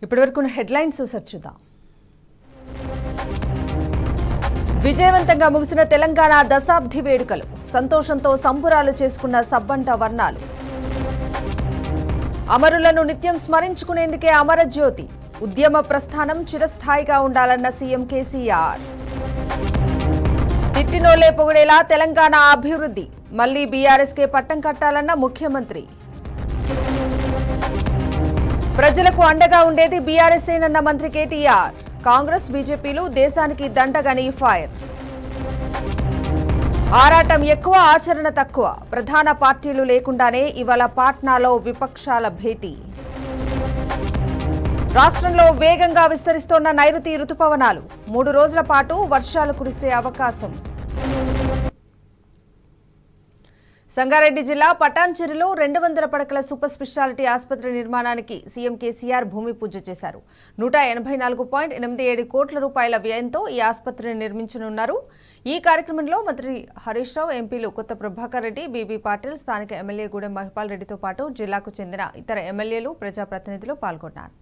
ఇప్పటివరకు హెడ్లైన్స్ చూద్దాం విజయవంతంగా ముగిసిన తెలంగాణ దశాబ్ది వేడుకలు సంతోషంతో సంబురాలు చేసుకున్న సబ్బంట వర్ణాలు అమరులను నిత్యం స్మరించుకునేందుకే అమరజ్యోతి ఉద్యమ ప్రస్థానం చిరస్థాయిగా ఉండాలన్న సీఎం కేసీఆర్ తిట్టినోలే పొగిడేలా తెలంగాణ అభివృద్ధి మళ్లీ బీఆర్ఎస్కే పట్టం కట్టాలన్న ముఖ్యమంత్రి ప్రజలకు అండగా ఉండేది బీఆర్ఎస్ఏనన్న మంత్రి కేటీఆర్ కాంగ్రెస్ బీజేపీలు దేశానికి దండగని ఫైర్ ఆరాటం ఎక్కువ ఆచరణ తక్కువ ప్రధాన పార్టీలు లేకుండానే ఇవాళ పాట్నాలో విపక్షాల భేటీ రాష్ట్రంలో వేగంగా విస్తరిస్తోన్న నైరుతి రుతుపవనాలు మూడు రోజుల పాటు వర్షాలు కురిసే అవకాశం సంగారెడ్డి జిల్లా పటాన్చెరులో రెండు వందల పడకల సూపర్ స్పెషాలిటీ ఆసుపత్రి నిర్మాణానికి సీఎం కేసీఆర్ భూమి పూజ చేశారు నూట ఎనభై నాలుగు పాయింట్ ఎనిమిది ఏడు కోట్ల రూపాయల వ్యయంతో ఈ ఆసుపత్రిని నిర్మించనున్నారు ఈ కార్యక్రమంలో మంత్రి హరీష్ రావు ఎంపీలు కొత్త ప్రభాకర్ రెడ్డి బీబీ పాటిల్ స్థానిక ఎమ్మెల్యే గూడెం మహిపాల్ రెడ్డితో పాటు జిల్లాకు చెందిన ఇతర ఎమ్మెల్యేలు ప్రజాప్రతినిధులు పాల్గొన్నారు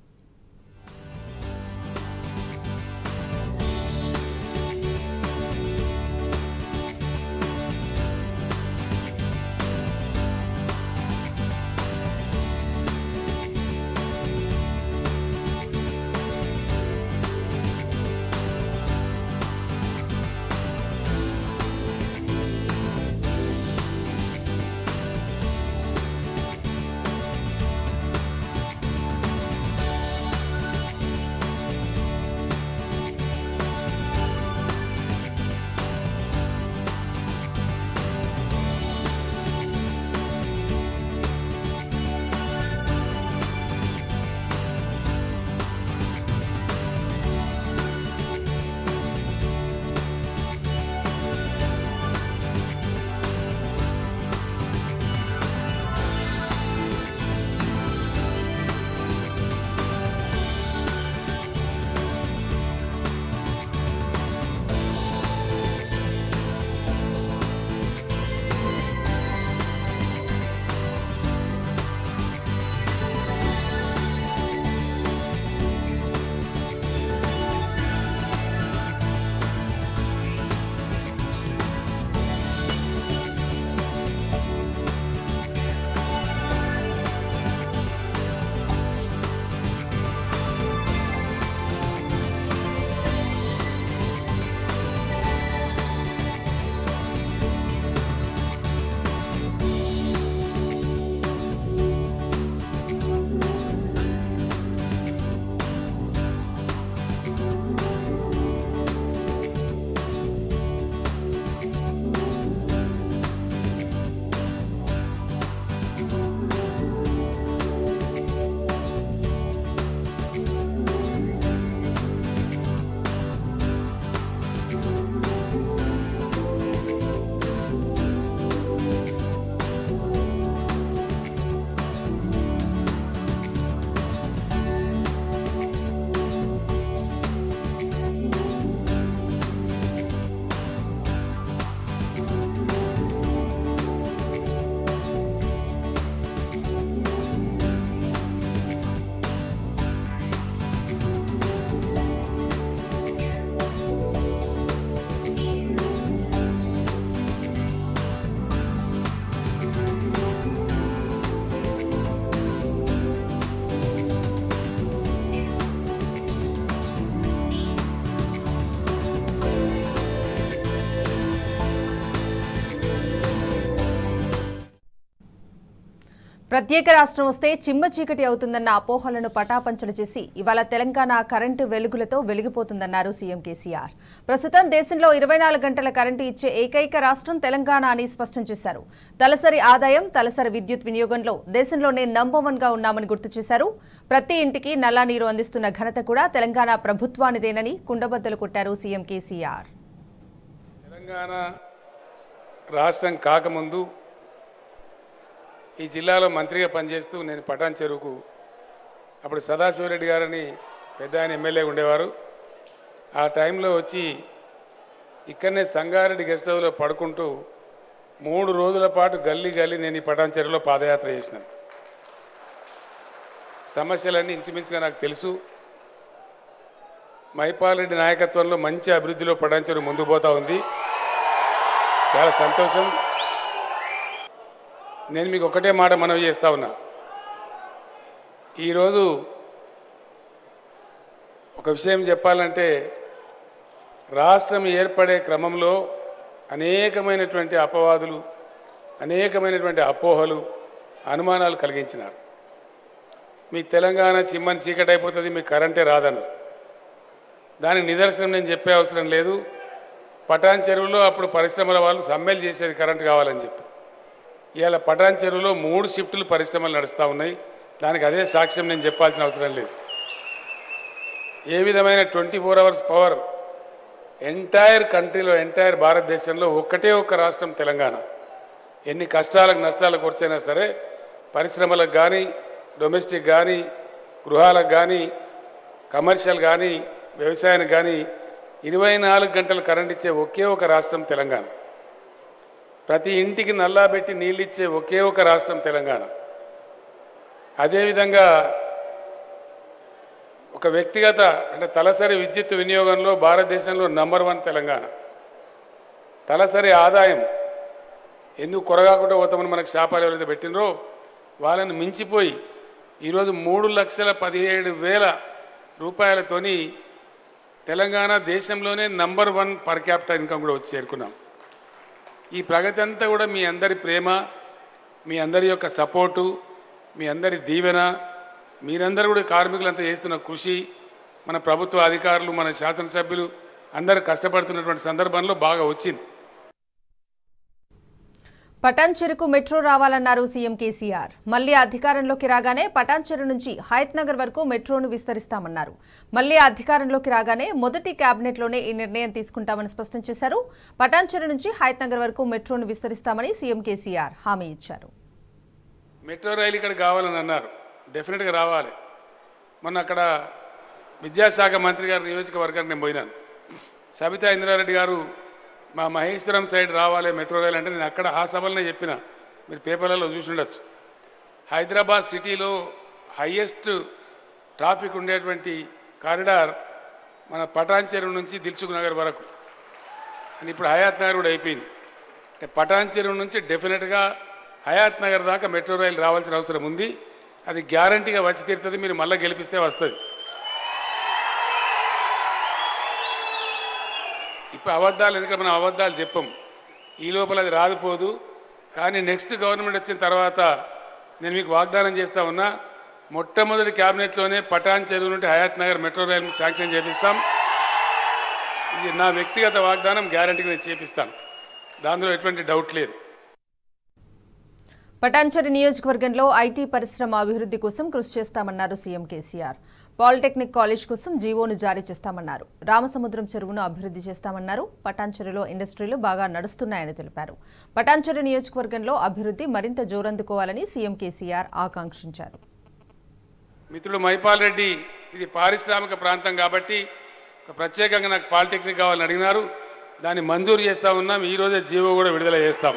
ప్రత్యేక రాష్ట్రం వస్తే చిమ్మ చీకటి అవుతుందన్న అపోహలను పటాపంచలు చేసి ఇవాళ తెలంగాణ కరెంటు వెలుగులతో వెలిగిపోతుందన్నారు సీఎం కేసీఆర్ ప్రస్తుతం దేశంలో ఇరవై నాలుగు గంటల కరెంటు ఇచ్చే ఏకైక రాష్ట్రం తెలంగాణ అని స్పష్టం చేశారు తలసరి ఆదాయం తలసరి విద్యుత్ వినియోగంలో దేశంలోనే నంబర్ వన్ గా ఉన్నామని గుర్తు చేశారు ప్రతి ఇంటికి నల్లా నీరు అందిస్తున్న ఘనత కూడా తెలంగాణ ప్రభుత్వానిదేనని కుండబద్దలు కొట్టారు సీఎం కేసీఆర్ తెలంగాణ రాష్ట్రం కాకముందు ఈ జిల్లాలో మంత్రిగా పనిచేస్తూ నేను పటాన్ చెరువుకు అప్పుడు సదాశివరెడ్డి గారని పెద్ద ఆయన ఎమ్మెల్యే ఉండేవారు ఆ టైంలో వచ్చి ఇక్కడనే సంగారెడ్డి గెస్ట్ హౌస్లో పడుకుంటూ మూడు రోజుల పాటు గల్లీ గల్లీ నేను ఈ పటాన్ చెరువులో పాదయాత్ర చేసినాను సమస్యలన్నీ ఇంచుమించుగా నాకు తెలుసు మైపాల్ రెడ్డి నాయకత్వంలో మంచి అభివృద్ధిలో పటాన్చెరు ముందుకు పోతా ఉంది చాలా సంతోషం నేను మీకు ఒకటే మాట మనవి చేస్తా ఉన్నా ఈరోజు ఒక విషయం చెప్పాలంటే రాష్ట్రం ఏర్పడే క్రమంలో అనేకమైనటువంటి అపవాదులు అనేకమైనటువంటి అపోహలు అనుమానాలు కలిగించినారు మీ తెలంగాణ చిమ్మని చీకటి అయిపోతుంది మీకు కరెంటే రాదన్నారు దానికి నిదర్శనం నేను చెప్పే అవసరం లేదు పటాన్ చెరువులో అప్పుడు పరిశ్రమల వాళ్ళు సమ్మెలు చేసేది కరెంట్ కావాలని చెప్పి ఇవాళ పటాన్ చెరువులో మూడు షిఫ్టులు పరిశ్రమలు నడుస్తూ ఉన్నాయి దానికి అదే సాక్ష్యం నేను చెప్పాల్సిన అవసరం లేదు ఏ విధమైన twenty four hours power entire కంట్రీలో ఎంటైర్ భారతదేశంలో ఒక్కటే ఒక్క రాష్ట్రం తెలంగాణ ఎన్ని కష్టాలకు నష్టాలకు వచ్చైనా సరే పరిశ్రమలకు కానీ డొమెస్టిక్ కానీ గృహాలకు కానీ కమర్షియల్ కానీ వ్యవసాయానికి కానీ ఇరవై నాలుగు గంటలు కరెంట్ ఇచ్చే ఒకే ఒక రాష్ట్రం తెలంగాణ ప్రతి ఇంటికి నల్లా పెట్టి నీళ్ళు ఇచ్చే ఒకే ఒక రాష్ట్రం తెలంగాణ అదేవిధంగా ఒక వ్యక్తిగత అంటే తలసరి విద్యుత్ వినియోగంలో భారతదేశంలో నంబర్ వన్ తెలంగాణ తలసరి ఆదాయం ఎందుకు కొరగాకుండా పోతామని మనకు శాపాలు ఎవరైతే పెట్టినరో వాళ్ళని మించిపోయి ఈరోజు మూడు లక్షల పదిహేడు వేల రూపాయలతోని తెలంగాణ దేశంలోనే number one per capital income కూడా వచ్చి చేరుకున్నాం ఈ ప్రగతి అంతా కూడా మీ అందరి ప్రేమ మీ అందరి యొక్క సపోర్టు మీ అందరి దీవెన మీరందరూ కూడా కార్మికులంతా చేస్తున్న కృషి మన ప్రభుత్వ అధికారులు మన శాసనసభ్యులు అందరూ కష్టపడుతున్నటువంటి సందర్భంలో బాగా వచ్చింది పటాన్చెరుకు మెట్రో రావాలన్నారు సీఎం కేసీఆర్ మళ్లీ అధికారంలోకి రాగానే పటాన్చెరు నుంచి హయత్ నగర్ వరకు మెట్రోను విస్తరిస్తామన్నారు మళ్లీ అధికారంలోకి రాగానే మొదటి కేబినెట్లోనే ఈ నిర్ణయం తీసుకుంటామని స్పష్టం చేశారు పటాన్చెరు నుంచి హయత్ నగర్ వరకు మెట్రోను విస్తరిస్తామని సీఎం కేసీఆర్ హామీ ఇచ్చారు మెట్రో రైలు ఇక్కడ కావాలని అన్నారు డెఫినెట్గా రావాలి మొన్న అక్కడ విద్యాశాఖ మంత్రి గారి నియోజకవర్గానికి నేను పోయినాను సబితా ఇంద్రారెడ్డి గారు మా మహేశ్వరం సైడ్ రావాలి మెట్రో రైలు అంటే నేను అక్కడ ఆ సభలనే చెప్పిన మీరు పేపర్లలో చూసి ఉండొచ్చు హైదరాబాద్ సిటీలో హయ్యెస్ట్ ట్రాఫిక్ ఉండేటువంటి కారిడార్ మన పటాన్ చెరువు నుంచి దిల్సుఖ్ నగర్ వరకు అని ఇప్పుడు హయాత్ నగర్ కూడా అయిపోయింది అంటే పటాన్ చెరువు నుంచి డెఫినెట్గా హయాత్ నగర్ దాకా మెట్రో రైలు రావాల్సిన అవసరం ఉంది అది గ్యారంటీగా వచ్చి తీరుతుంది మీరు మళ్ళీ గెలిపిస్తే వస్తుంది ఇప్పుడు అబద్ధాలు ఎందుకంటే మనం అబద్ధాలు చెప్పం ఈ లోపల అది రాదుపోదు కానీ నెక్స్ట్ గవర్నమెంట్ వచ్చిన తర్వాత నేను మీకు వాగ్దానం చేస్తా ఉన్నా మొట్టమొదటి క్యాబినెట్లోనే పటాన్ చెరువు నుండి Hayathnagar metro rail sanction చేపిస్తాం ఇది నా వ్యక్తిగత వాగ్దానం గ్యారంటీగా నేను చేపిస్తాను దానిలో ఎటువంటి డౌట్ లేదు పటాన్చెరు నియోజకవర్గంలో ఐటీ పరిశ్రమ అభివృద్ధి కోసం కృషి చేస్తామన్నారు సీఎం కేసీఆర్ పాలిటెక్నిక్ కాలేజ్ కోసం జీవోను జారీ చేస్తామన్నారు రామసముద్రం చెరువును అభివృద్ధి చేస్తామన్నారు పటాన్చెరులో ఇండస్ట్రీలు బాగా నడుస్తున్నాయని తెలిపారు పటాన్చెరు నియోజకవర్గంలో అభివృద్ధి మరింత జోరందుకోవాలని సీఎం కేసీఆర్ ఆకాంక్షించారు మిత్రుడు మైపాల్ రెడ్డి ఇది పారిశ్రామిక ప్రాంతం కాబట్టి ఒక ప్రత్యేకంగా నాకు పాలిటెక్నిక్ కావాలని అడిగినారు దాన్ని మంజూరు చేస్తా ఉన్నాం ఈ రోజే జీవో కూడా విడుదల చేస్తాం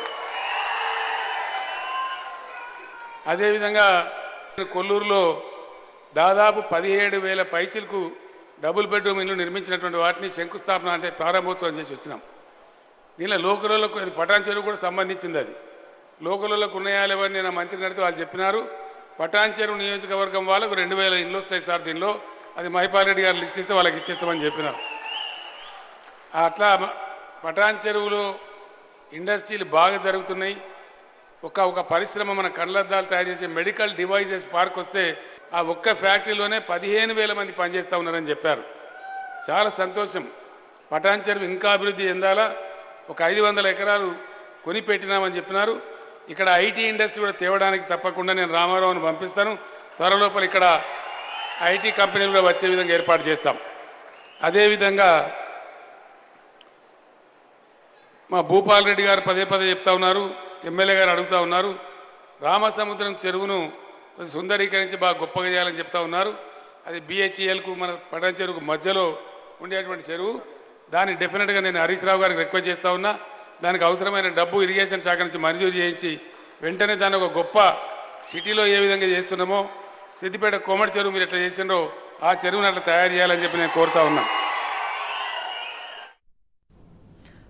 అదేవిధంగా కొల్లూరులో దాదాపు పదిహేడు వేల పైచిలకు డబుల్ బెడ్రూమ్ ఇల్లు నిర్మించినటువంటి వాటిని శంకుస్థాపన అంటే ప్రారంభోత్సవం చేసి వచ్చినాం దీనిలో లోకలకు అది పటాన్ చెరువు కూడా సంబంధించింది అది లోకలకు ఉన్నాయా లేవని నేను ఆ మంత్రి నడితే వాళ్ళు చెప్పినారు పటాన్ చెరువు నియోజకవర్గం వాళ్ళకు రెండు వేల ఇళ్ళు వస్తాయి సార్ దీనిలో అది మైపాల్ రెడ్డి గారు లిస్ట్ ఇస్తే వాళ్ళకి ఇచ్చేస్తామని చెప్పినారు అట్లా పటాన్ చెరువులో ఇండస్ట్రీలు బాగా జరుగుతున్నాయి ఒక ఒక పరిశ్రమ మన కళ్ళద్దాలు తయారు చేసే మెడికల్ డివైజెస్ పార్క్ వస్తే ఆ ఒక్క ఫ్యాక్టరీలోనే పదిహేను వేల మంది పనిచేస్తూ ఉన్నారని చెప్పారు చాలా సంతోషం పటాన్ చెరువు ఇంకా అభివృద్ధి చెందాలా ఒక ఐదు వందల ఎకరాలు కొని పెట్టినామని చెప్పినారు ఇక్కడ ఐటీ ఇండస్ట్రీ కూడా తేవడానికి తప్పకుండా నేను రామారావును పంపిస్తాను త్వరలోపల ఇక్కడ ఐటీ కంపెనీలు కూడా వచ్చే విధంగా ఏర్పాటు చేస్తాం అదేవిధంగా మా భూపాల్ రెడ్డి గారు పదే పదే చెప్తా ఉన్నారు ఎమ్మెల్యే గారు అడుగుతా ఉన్నారు రామసముద్రం చెరువును కొంచెం సుందరీకరించి బాగా గొప్పగా చేయాలని చెప్తా ఉన్నారు అది బిహెచ్ఈఎల్కు మన పటం చెరువుకు మధ్యలో ఉండేటువంటి చెరువు దాన్ని డెఫినెట్గా నేను హరీష్ రావు గారికి రిక్వెస్ట్ చేస్తా ఉన్నా దానికి అవసరమైన డబ్బు ఇరిగేషన్ శాఖ నుంచి మంజూరు చేయించి వెంటనే దాన్ని ఒక గొప్ప సిటీలో ఏ విధంగా చేస్తున్నామో సిద్దిపేట కోమటి చెరువు మీరు ఎట్లా చేసినారో ఆ చెరువును అట్లా తయారు చేయాలని చెప్పి నేను కోరుతా ఉన్నా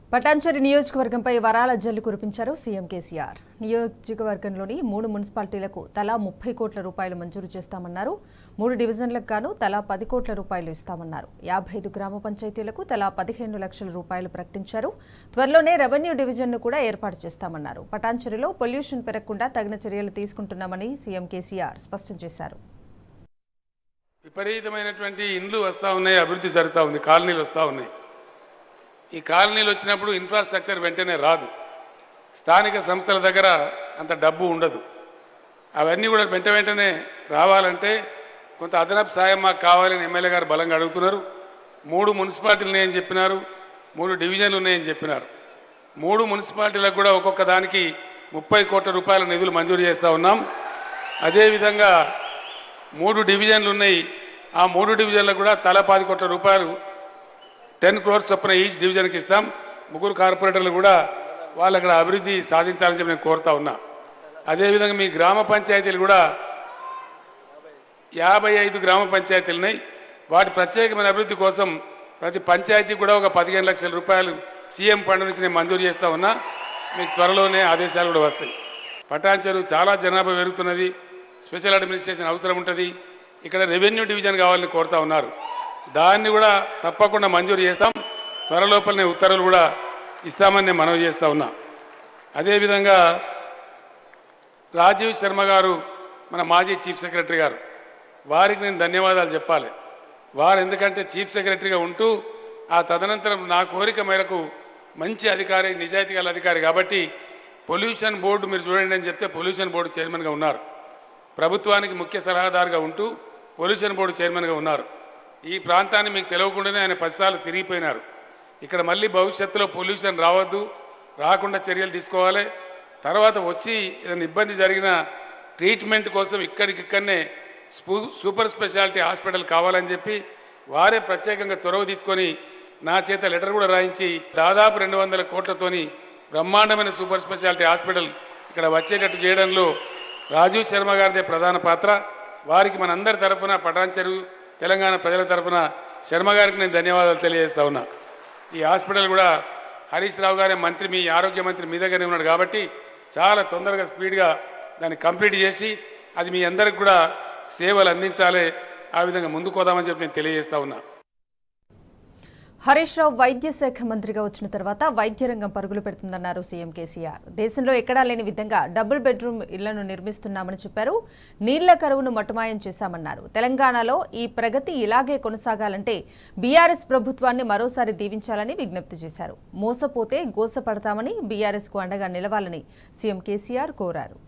పటాన్చెరు నియోజకవర్గంపై వరాల జల్లు కురిపించారు సీఎం కేసీఆర్ నియోజకవర్గంలోని మూడు మున్సిపాలిటీలకు తలా ముప్పై కోట్ల రూపాయలు మంజూరు చేస్తామన్నారు మూడు డివిజన్లకు గాను తలా పది కోట్ల రూపాయలు ఇస్తామన్నారు యాభై ఐదు గ్రామ పంచాయతీలకు తలా పదిహేను లక్షల రూపాయలు ప్రకటించారు త్వరలోనే రెవెన్యూ డివిజన్ను కూడా ఏర్పాటు చేస్తామన్నారు పటాన్చెరులో పొల్యూషన్ పెరగకుండా తగిన చర్యలు తీసుకుంటున్నామని సీఎం కేసీఆర్ స్పష్టం చేశారు విపరీతమైనటువంటి ఇండ్లు వస్తూ ఉన్నాయి అభివృద్ధి జరుగుతూ ఉంది కాలనీలు వస్తూ ఉన్నాయి ఈ కాలనీలు వచ్చినప్పుడు ఇన్ఫ్రాస్ట్రక్చర్ వెంటనే రాదు స్థానిక సంస్థల దగ్గర అంత డబ్బు ఉండదు అవన్నీ కూడా వెంట వెంటనే రావాలంటే కొంత అదనపు సాయం మాకు కావాలని ఎమ్మెల్యే గారు బలంగా అడుగుతున్నారు మూడు మున్సిపాలిటీలు ఉన్నాయని చెప్పినారు మూడు డివిజన్లు ఉన్నాయని చెప్పినారు మూడు మున్సిపాలిటీలకు కూడా ఒక్కొక్క దానికి ముప్పై కోట్ల రూపాయల నిధులు మంజూరు చేస్తూ ఉన్నాం అదేవిధంగా మూడు డివిజన్లు ఉన్నాయి ఆ మూడు డివిజన్లకు కూడా తల పది కోట్ల రూపాయలు టెన్ క్రోర్స్ చొప్పున ఈచ్ డివిజన్కి ఇస్తాం ముగ్గురు కార్పొరేటర్లు కూడా వాళ్ళు అక్కడ అభివృద్ధి సాధించాలని చెప్పి నేను కోరుతా ఉన్నా అదేవిధంగా మీ గ్రామ పంచాయతీలు కూడా యాభై ఐదు గ్రామ పంచాయతీలు ఉన్నాయి వాటి ప్రత్యేకమైన అభివృద్ధి కోసం ప్రతి పంచాయతీ కూడా ఒక పదిహేను లక్షల రూపాయలు సీఎం ఫండ్ నుంచి నేను మంజూరు చేస్తా ఉన్నా మీకు త్వరలోనే ఆదేశాలు కూడా వస్తాయి పటాన్చెరు చాలా జనాభా పెరుగుతున్నది స్పెషల్ అడ్మినిస్ట్రేషన్ అవసరం ఉంటుంది ఇక్కడ రెవెన్యూ డివిజన్ కావాలని కోరుతా ఉన్నారు దాన్ని కూడా తప్పకుండా మంజూరు చేస్తాం త్వరలోపలనే ఉత్తర్వులు కూడా ఇస్తామని నేను మనవి చేస్తా ఉన్నా అదేవిధంగా రాజీవ్ శర్మ గారు మన మాజీ చీఫ్ సెక్రటరీ గారు వారికి నేను ధన్యవాదాలు చెప్పాలి వారు ఎందుకంటే చీఫ్ సెక్రటరీగా ఉంటూ ఆ తదనంతరం నా కోరిక మేరకు మంచి అధికారి నిజాయితీ గల అధికారి కాబట్టి పొల్యూషన్ బోర్డు మీరు చూడండి అని చెప్తే పొల్యూషన్ బోర్డు చైర్మన్గా ఉన్నారు ప్రభుత్వానికి ముఖ్య సలహాదారుగా ఉంటూ పొల్యూషన్ బోర్డు చైర్మన్గా ఉన్నారు ఈ ప్రాంతాన్ని మీకు తెలియకుండానే ఆయన పదిసార్లు తిరిగిపోయినారు ఇక్కడ మళ్ళీ భవిష్యత్తులో పొల్యూషన్ రావద్దు రాకుండా చర్యలు తీసుకోవాలి తర్వాత వచ్చి ఏదైనా ఇబ్బంది జరిగిన ట్రీట్మెంట్ కోసం ఇక్కడికిక్కడనే స్పూ సూపర్ స్పెషాలిటీ హాస్పిటల్ కావాలని చెప్పి వారే ప్రత్యేకంగా చొరవ తీసుకొని నా చేత లెటర్ కూడా రాయించి దాదాపు రెండు వందల కోట్లతోని బ్రహ్మాండమైన సూపర్ స్పెషాలిటీ హాస్పిటల్ ఇక్కడ వచ్చేటట్టు చేయడంలో రాజీవ్ శర్మ గారిదే ప్రధాన పాత్ర వారికి మనందరి తరఫున పటాన్చెరు తెలంగాణ ప్రజల తరఫున శర్మ గారికి నేను ధన్యవాదాలు తెలియజేస్తా ఉన్నా ఈ హాస్పిటల్ కూడా హరీష్ రావు గారే మంత్రి మీ ఆరోగ్య మంత్రి మీ దగ్గరే ఉన్నాడు కాబట్టి చాలా తొందరగా స్పీడ్గా దాన్ని కంప్లీట్ చేసి అది మీ అందరికి కూడా సేవలు అందించాలి ఆ విధంగా ముందుకు పోదామని చెప్పి నేను తెలియజేస్తా ఉన్నా హరీష్ రావు వైద్య శాఖ మంత్రిగా వచ్చిన తర్వాత వైద్య రంగం పరుగులు పెడుతుందన్నారు సీఎం కేసీఆర్ దేశంలో ఎక్కడా లేని విధంగా డబుల్ బెడ్రూమ్ ఇళ్లను నిర్మిస్తున్నామని చెప్పారు నీళ్ల కరువును మటుమాయం చేశామన్నారు తెలంగాణలో ఈ ప్రగతి ఇలాగే కొనసాగాలంటే బీఆర్ఎస్ ప్రభుత్వాన్ని మరోసారి దీవించాలని విజ్ఞప్తి చేశారు మోసపోతే గోసపడతామని బీఆర్ఎస్ కు అండగా నిలవాలని సీఎం కేసీఆర్ కోరారు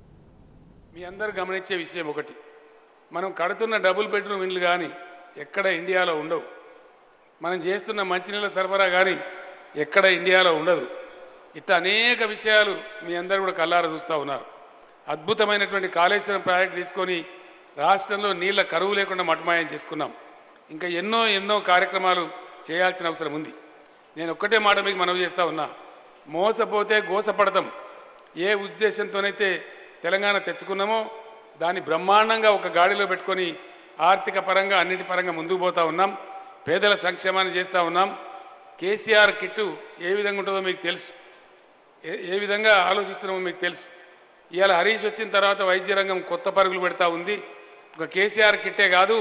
మీ అందరు గమనించే విషయం ఒకటి మనం కడుతున్న డబుల్ బెడ్రూమ్ ఇండ్లు కానీ ఎక్కడ ఇండియాలో ఉండవు మనం చేస్తున్న మంచినీళ్ళ సరఫరా కానీ ఎక్కడ ఇండియాలో ఉండదు ఇట్లా అనేక విషయాలు మీ అందరూ కూడా కల్లారా చూస్తూ ఉన్నారు అద్భుతమైనటువంటి కాళేశ్వరం ప్రాజెక్ట్ తీసుకొని రాష్ట్రంలో నీళ్ల కరువు లేకుండా మటమాయం చేసుకున్నాం ఇంకా ఎన్నో ఎన్నో కార్యక్రమాలు చేయాల్సిన అవసరం ఉంది నేను ఒక్కటే మాట మీకు మనవి చేస్తా ఉన్నా మోసపోతే గోసపడతాం ఏ ఉద్దేశంతోనైతే తెలంగాణ తెచ్చుకున్నామో దాన్ని బ్రహ్మాండంగా ఒక గాడిలో పెట్టుకొని ఆర్థిక పరంగా అన్నిటి పరంగా ముందుకు పోతా ఉన్నాం పేదల సంక్షేమాన్ని చేస్తూ ఉన్నాం కేసీఆర్ కిట్టు ఏ విధంగా ఉంటుందో మీకు తెలుసు ఏ- ఏ విధంగా ఆలోచిస్తున్నామో మీకు తెలుసు ఇవాళ హరీష్ వచ్చిన తర్వాత వైద్య రంగం కొత్త పరుగులు పెడతా ఉంది ఒక కేసీఆర్ కిట్టే కాదు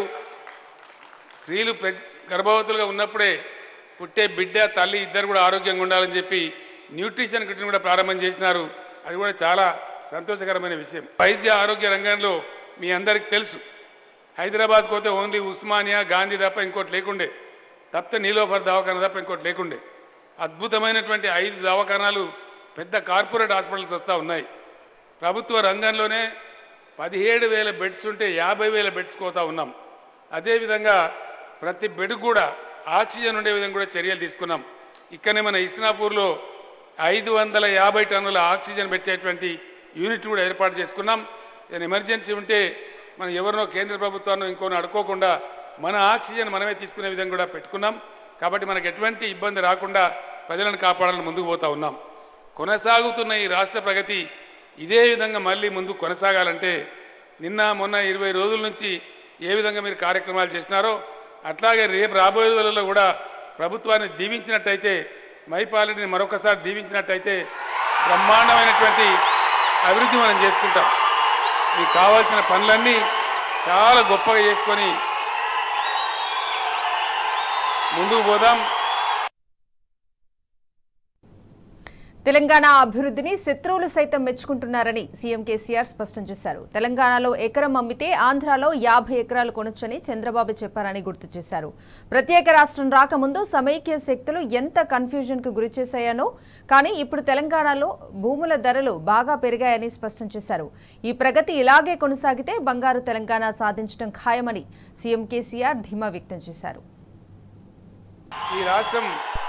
స్త్రీలు ప్రెగ్ గర్భవతులుగా ఉన్నప్పుడే పుట్టే బిడ్డ తల్లి ఇద్దరు కూడా ఆరోగ్యంగా ఉండాలని చెప్పి న్యూట్రిషన్ కిట్ని కూడా ప్రారంభం చేసినారు అది కూడా చాలా సంతోషకరమైన విషయం వైద్య ఆరోగ్య రంగంలో మీ అందరికీ తెలుసు హైదరాబాద్ పోతే ఓన్లీ ఉస్మానియా గాంధీ తప్ప ఇంకోటి లేకుండే తప్పితే నీలోఫర్ దవాఖాన తప్ప ఇంకోటి లేకుండే అద్భుతమైనటువంటి ఐదు దవాఖానాలు పెద్ద కార్పొరేట్ హాస్పిటల్స్ వస్తూ ఉన్నాయి ప్రభుత్వ రంగంలోనే పదిహేడు వేల బెడ్స్ ఉంటే యాభై వేల బెడ్స్ కోతా ఉన్నాం అదేవిధంగా ప్రతి బెడ్ కూడా ఆక్సిజన్ ఉండే విధంగా కూడా చర్యలు తీసుకున్నాం ఇక్కడనే మన ఇస్నాపూర్లో ఐదు వందల యాభై టన్నుల ఆక్సిజన్ పెట్టేటువంటి యూనిట్ కూడా ఏర్పాటు చేసుకున్నాం ఏదైనా ఎమర్జెన్సీ ఉంటే మనం ఎవరినో కేంద్ర ప్రభుత్వాన్ని ఇంకోనో అడుకోకుండా మన ఆక్సిజన్ మనమే తీసుకునే విధంగా కూడా పెట్టుకున్నాం కాబట్టి మనకు ఎటువంటి ఇబ్బంది రాకుండా ప్రజలను కాపాడాలని ముందుకు పోతా ఉన్నాం కొనసాగుతున్న ఈ రాష్ట్ర ప్రగతి ఇదే విధంగా మళ్ళీ ముందు కొనసాగాలంటే నిన్న మొన్న ఇరవై రోజుల నుంచి ఏ విధంగా మీరు కార్యక్రమాలు చేసినారో అట్లాగే రేపు రాబోయే రోజులలో కూడా ప్రభుత్వాన్ని దీవించినట్టయితే మైపాలరెడ్డిని మరొకసారి దీవించినట్టయితే బ్రహ్మాండమైనటువంటి అభివృద్ధి మనం చేసుకుంటాం మీకు కావాల్సిన పనులన్నీ చాలా గొప్పగా చేసుకొని ముందుకు పోదాం తెలంగాణ అభివృద్ధిని శత్రువులు సైతం మెచ్చుకుంటున్నారని సీఎం కేసీఆర్ స్పష్టం చేశారు తెలంగాణలో ఎకరం అమ్మితే ఆంధ్రాలో యాభై ఎకరాలు కొనొచ్చని చంద్రబాబు చెప్పారని గుర్తు చేశారు ప్రత్యేక రాష్ట్రం రాకముందు సమైక్య శక్తులు ఎంత కన్ఫ్యూజన్ కు గురి చేశాయనో కానీ ఇప్పుడు తెలంగాణలో భూముల ధరలు బాగా పెరిగాయని స్పష్టం చేశారు ఈ ప్రగతి ఇలాగే కొనసాగితే బంగారు తెలంగాణ సాధించడం ఖాయమని సీఎం కేసీఆర్ ధీమా వ్యక్తం చేశారు ఈ రాష్ట్రం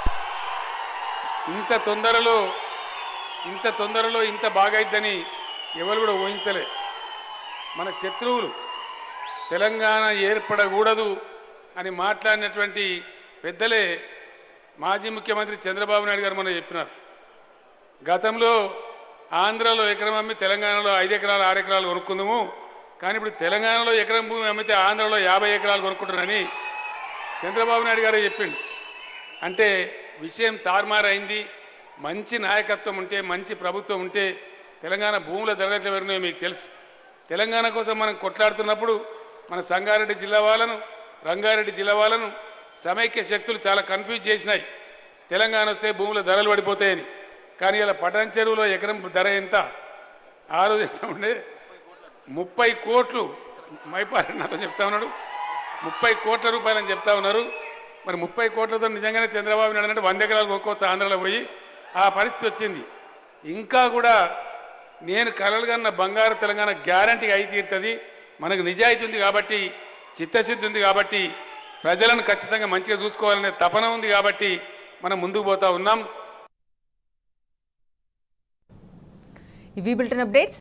ఇంత తొందరలో ఇంత తొందరలో ఇంత బాగైద్దని ఎవరు కూడా ఊహించలే మన శత్రువులు తెలంగాణ ఏర్పడకూడదు అని మాట్లాడినటువంటి పెద్దలే మాజీ ముఖ్యమంత్రి చంద్రబాబు నాయుడు గారు మనం చెప్పినారు గతంలో ఆంధ్రాలో ఎకరం అమ్మి తెలంగాణలో ఐదు ఎకరాలు ఆరు ఎకరాలు కొనుక్కుందాము కానీ ఇప్పుడు తెలంగాణలో ఎకరం భూమి అమ్మితే ఆంధ్రాలో యాభై ఎకరాలు కొనుక్కుంటారని చంద్రబాబు నాయుడు గారే చెప్పిండు అంటే విషయం తారుమారైంది మంచి నాయకత్వం ఉంటే మంచి ప్రభుత్వం ఉంటే తెలంగాణ భూముల ధరలు ఎట్లా పెరిగినాయో మీకు తెలుసు తెలంగాణ కోసం మనం కొట్లాడుతున్నప్పుడు మన సంగారెడ్డి జిల్లా వాళ్ళను రంగారెడ్డి జిల్లా వాళ్ళను సమైక్య శక్తులు చాలా కన్ఫ్యూజ్ చేసినాయి తెలంగాణ వస్తే భూముల ధరలు పడిపోతాయని కానీ ఇలా పటాన్ చెరువులో ఎకరం ధర ఎంత ఆ రోజు ఎంత ఉండే ముప్పై కోట్లు మైపారి నాతో చెప్తా ఉన్నాడు ముప్పై కోట్ల రూపాయలని చెప్తా ఉన్నారు మరి ముప్పై కోట్లతో నిజంగానే చంద్రబాబు నాయుడు అంటే వంద ఎకరాలు కొనుక్కోవచ్చు ఆంధ్రలో పోయి ఆ పరిస్థితి వచ్చింది ఇంకా కూడా నేను కలలుగన్న బంగారు తెలంగాణ గ్యారంటీ అయి తీరుతుంది మనకు నిజాయితీ ఉంది కాబట్టి చిత్తశుద్ధి ఉంది కాబట్టి ప్రజలను ఖచ్చితంగా మంచిగా చూసుకోవాలనే తపన ఉంది కాబట్టి మనం ముందుకు పోతా ఉన్నాం ఇవి బులెటిన్ అప్డేట్స్